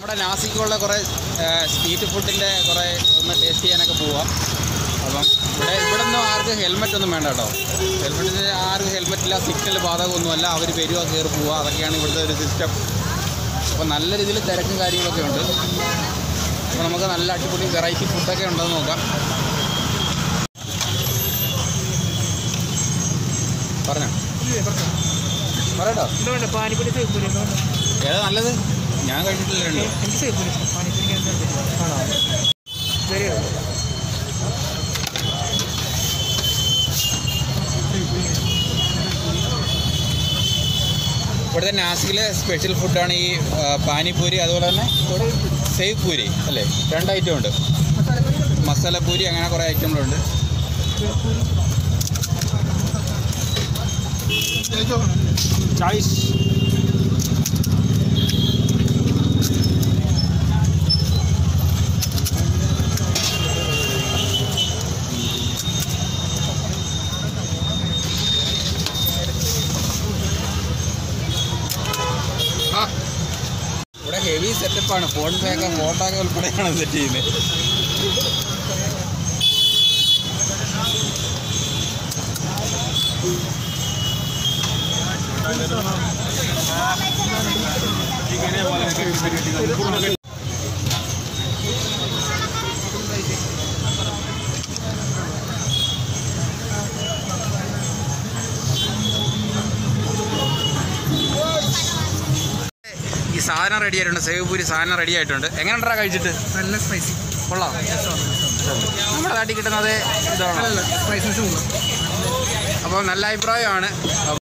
നമ്മുടെ നാസിക്കുള്ള കുറേ സ്ട്രീറ്റ് ഫുഡിൻ്റെ കുറേ ഒന്ന് ടേസ്റ്റ് ചെയ്യാനൊക്കെ പോവാം അപ്പം ഇവിടെ ഇവിടെ ഒന്നും ആർക്കും ഹെൽമെറ്റ് ഒന്നും വേണ്ട കേട്ടോ ഹെൽമെറ്റിന് ആർക്കും ഹെൽമെറ്റ് ഇല്ല സിഗ്നൽ ബാധകമൊന്നുമല്ല അവർ വരുക കയറി പോവുക അതൊക്കെയാണ് ഇവിടുത്തെ ഒരു സിസ്റ്റം അപ്പോൾ നല്ല രീതിയിൽ തിരക്കും കാര്യങ്ങളൊക്കെ ഉണ്ട് അപ്പോൾ നമുക്ക് നല്ല അടിപൊളി വെറൈറ്റി ഫുഡൊക്കെ ഉണ്ടെന്ന് നോക്കാം പറഞ്ഞോ പറയട്ടോ എന്തുകൊണ്ട് പാനിപ്പൂരി സേപ്പൂരി എന്തുകൊണ്ട് ഏതാ നല്ലത് ഞാൻ കഴിച്ചിട്ടില്ല രണ്ടും എനിക്ക് സേപ്പൂരി പാനിപ്പൂരി ആണോ വെരി ഗുഡ് ഇവിടുത്തെ നാസിക്കിലെ സ്പെഷ്യൽ ഫുഡാണ് ഈ ആ, പാനിപ്പൂരി അതുപോലെ തന്നെ സേവ് പൂരി അല്ലേ രണ്ട് ഐറ്റം ഉണ്ട് മസാലപ്പൂരി അങ്ങനെ കുറേ ഐറ്റങ്ങളുണ്ട് ചായ്സ് ഇവിടെ ഹെവി സെറ്റപ്പാണ് ഫോൺ പേ ഒക്കെ ഫോട്ടോ ഒക്കെ ഉൾപ്പെടെയാണ് സെറ്റ് ചെയ്യുന്നത് ഈ സാധനം റെഡി ആയിട്ടുണ്ട് സേവ് പൂരി സാധനം റെഡി ആയിട്ടുണ്ട് എങ്ങനെയുണ്ടാ കഴിച്ചിട്ട് നല്ല സ്പൈസി കൊള്ളാം നമ്മുടെ നാട്ടിൽ കിട്ടുന്നത് ഇതാണ് സ്പൈസസ് അപ്പോൾ നല്ല അഭിപ്രായമാണ്